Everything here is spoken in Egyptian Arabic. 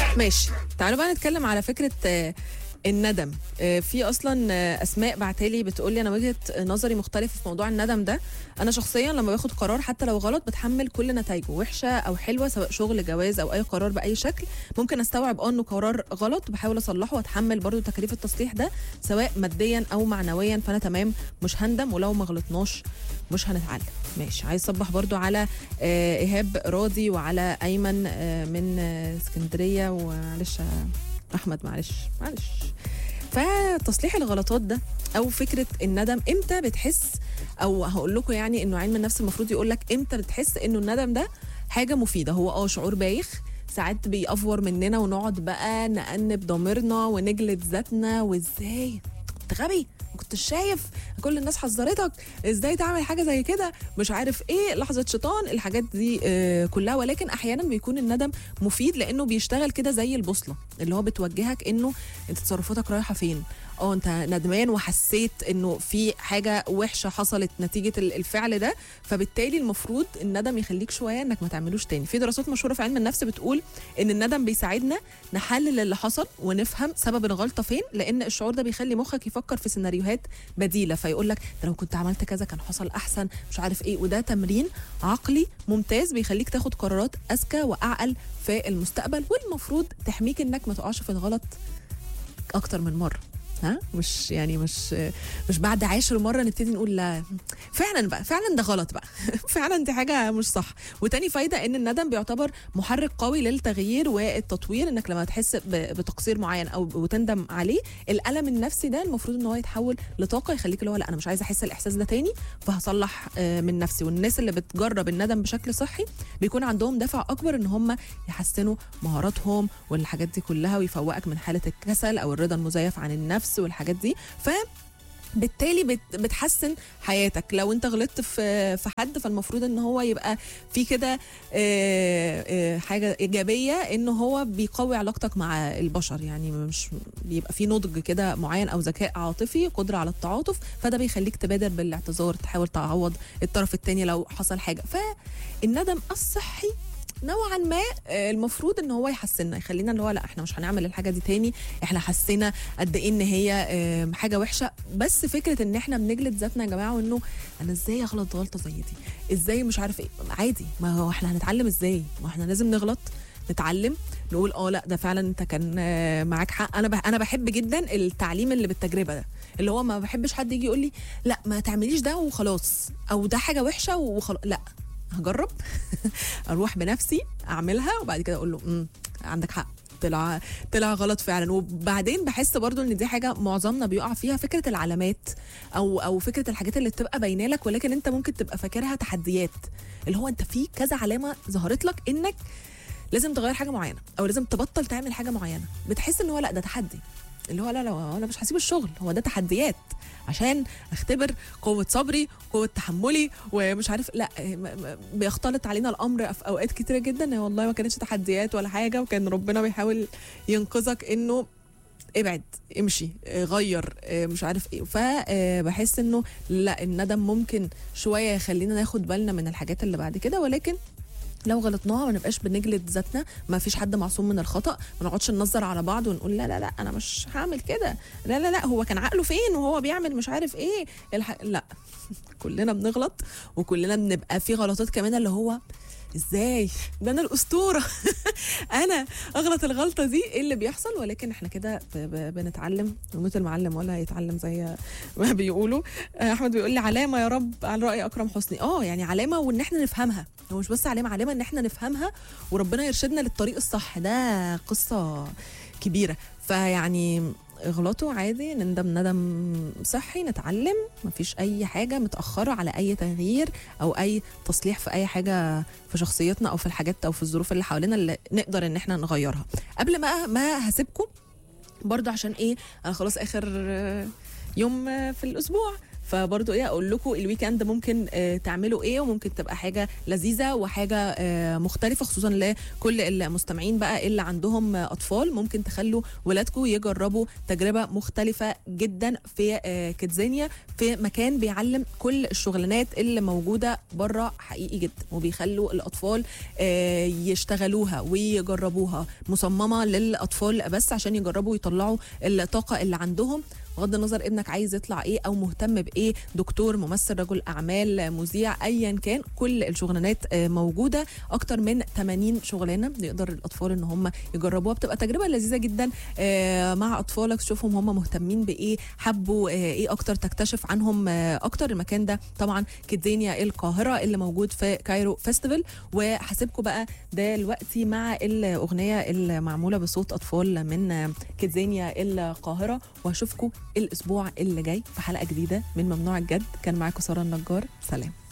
ماشي تعالوا بقى نتكلم على فكره آه، الندم آه، في اصلا آه، اسماء بعتالي بتقول لي انا وجهه نظري مختلفه في موضوع الندم ده انا شخصيا لما باخد قرار حتى لو غلط بتحمل كل نتائجه وحشه او حلوه سواء شغل جواز او اي قرار باي شكل ممكن استوعب اه انه قرار غلط بحاول اصلحه واتحمل برضو تكاليف التصليح ده سواء ماديا او معنويا فانا تمام مش هندم ولو ما غلطناش مش هنتعلم ماشي عايز صبح برضو على آه، ايهاب راضي وعلى ايمن آه، من آه، اسكندريه ومعلش آه، احمد معلش معلش فتصليح الغلطات ده او فكره الندم امتى بتحس او هقول لكم يعني انه علم النفس المفروض يقول لك امتى بتحس انه الندم ده حاجه مفيده هو اه شعور بايخ ساعات بيأفور مننا ونقعد بقى نأنب ضميرنا ونجلد ذاتنا وازاي انت غبي ما كنتش شايف كل الناس حذرتك ازاي تعمل حاجه زي كده مش عارف ايه لحظه شيطان الحاجات دي آه كلها ولكن احيانا بيكون الندم مفيد لانه بيشتغل كده زي البوصله اللي هو بتوجهك انه انت تصرفاتك رايحه فين اه انت ندمان وحسيت انه في حاجه وحشه حصلت نتيجه ال- الفعل ده فبالتالي المفروض الندم يخليك شويه انك ما تعملوش تاني في دراسات مشهوره في علم النفس بتقول ان الندم بيساعدنا نحلل اللي حصل ونفهم سبب الغلطه فين لان الشعور ده بيخلي مخك يفكر في سيناريوهات بديله فيقول لك ده لو كنت عملت كذا كان حصل احسن مش عارف ايه وده تمرين عقلي ممتاز بيخليك تاخد قرارات اذكى واعقل في المستقبل والمفروض تحميك انك ما تقعش في الغلط اكتر من مره ها مش يعني مش مش بعد عاشر مره نبتدي نقول لا فعلا بقى فعلا ده غلط بقى فعلا دي حاجه مش صح وتاني فايده ان الندم بيعتبر محرك قوي للتغيير والتطوير انك لما تحس ب- بتقصير معين او وتندم عليه الالم النفسي ده المفروض ان هو يتحول لطاقه يخليك اللي هو لا انا مش عايزه احس الاحساس ده تاني فهصلح آه، من نفسي والناس اللي بتجرب الندم بشكل صحي بيكون عندهم دافع اكبر ان هم يحسنوا مهاراتهم والحاجات دي كلها ويفوقك من حاله الكسل او الرضا المزيف عن النفس والحاجات دي ف بالتالي بت بتحسن حياتك لو انت غلطت في في حد فالمفروض ان هو يبقى في كده آه، آه، حاجه ايجابيه ان هو بيقوي علاقتك مع البشر يعني مش بيبقى في نضج كده معين او ذكاء عاطفي قدره على التعاطف فده بيخليك تبادر بالاعتذار تحاول تعوض الطرف الثاني لو حصل حاجه فالندم الصحي نوعا ما آه، المفروض ان هو يحسننا يخلينا اللي هو لا احنا مش هنعمل الحاجه دي تاني احنا حسينا قد ايه ان هي آه، حاجه وحشه بس فكره ان احنا بنجلد ذاتنا يا جماعه وانه انا ازاي اغلط غلطه زي دي ازاي مش عارف ايه عادي ما هو احنا هنتعلم ازاي ما احنا لازم نغلط نتعلم نقول اه لا ده فعلا انت كان آه، معاك حق انا بح- انا بحب جدا التعليم اللي بالتجربه ده اللي هو ما بحبش حد يجي يقول لي لا ما تعمليش ده وخلاص او ده حاجه وحشه وخلاص لا هجرب اروح بنفسي اعملها وبعد كده اقول له امم عندك حق طلع طلع غلط فعلا وبعدين بحس برضو ان دي حاجه معظمنا بيقع فيها فكره العلامات او او فكره الحاجات اللي بتبقى باينه لك ولكن انت ممكن تبقى فاكرها تحديات اللي هو انت في كذا علامه ظهرت لك انك لازم تغير حاجه معينه او لازم تبطل تعمل حاجه معينه بتحس ان هو لا ده تحدي اللي هو لا لا انا مش هسيب الشغل هو ده تحديات عشان اختبر قوه صبري قوه تحملي ومش عارف لا م- م- بيختلط علينا الامر في اوقات كتيره جدا هي والله ما كانتش تحديات ولا حاجه وكان ربنا بيحاول ينقذك انه ابعد امشي اه، غير اه، مش عارف ايه فبحس انه لا الندم ممكن شويه يخلينا ناخد بالنا من الحاجات اللي بعد كده ولكن لو غلطناها ما نبقاش بنجلد ذاتنا ما فيش حد معصوم من الخطا ما نقعدش ننظر على بعض ونقول لا لا لا انا مش هعمل كده لا لا لا هو كان عقله فين وهو بيعمل مش عارف ايه الح... لا كلنا بنغلط وكلنا بنبقى في غلطات كمان اللي هو ازاي ده انا الاسطوره انا اغلط الغلطه دي ايه اللي بيحصل ولكن احنا كده ب- ب- بنتعلم وموت المعلم ولا هيتعلم زي ما بيقولوا آه، احمد بيقول لي علامه يا رب على راي اكرم حسني اه يعني علامه وان احنا نفهمها هو مش بس علامه علامه ان احنا نفهمها وربنا يرشدنا للطريق الصح ده قصه كبيره فيعني اغلطوا عادي نندم ندم صحي نتعلم مفيش اي حاجه متاخره على اي تغيير او اي تصليح في اي حاجه في شخصيتنا او في الحاجات او في الظروف اللي حوالينا اللي نقدر ان احنا نغيرها قبل ما ما هسيبكم برضه عشان ايه انا خلاص اخر آه، يوم آه، في الاسبوع فبرضو ايه اقول لكم الويكند ممكن آه، تعملوا ايه وممكن تبقى حاجه لذيذه وحاجه آه، مختلفه خصوصا لكل المستمعين بقى اللي عندهم آه، اطفال ممكن تخلوا ولادكم يجربوا تجربه مختلفه جدا في آه، كيدزانيا في مكان بيعلم كل الشغلانات اللي موجوده بره حقيقي جدا وبيخلوا الاطفال آه، يشتغلوها ويجربوها مصممه للاطفال بس عشان يجربوا يطلعوا الطاقه اللي عندهم بغض النظر ابنك عايز يطلع ايه او مهتم بايه دكتور ممثل رجل اعمال مذيع ايا كان كل الشغلانات آه، موجوده اكتر من 80 شغلانه يقدر الاطفال ان هم يجربوها بتبقى تجربه لذيذه جدا آه، مع اطفالك تشوفهم هم مهتمين بايه حبوا آه، ايه اكتر تكتشف عنهم آه، اكتر المكان ده طبعا كيدزانيا القاهره اللي موجود في كايرو فيستيفال وهسيبكم بقى دلوقتي مع الاغنيه المعموله بصوت اطفال من آه، كيدزانيا القاهره وهشوفكم الاسبوع اللي جاي في حلقه جديده من ممنوع الجد كان معاكم ساره النجار سلام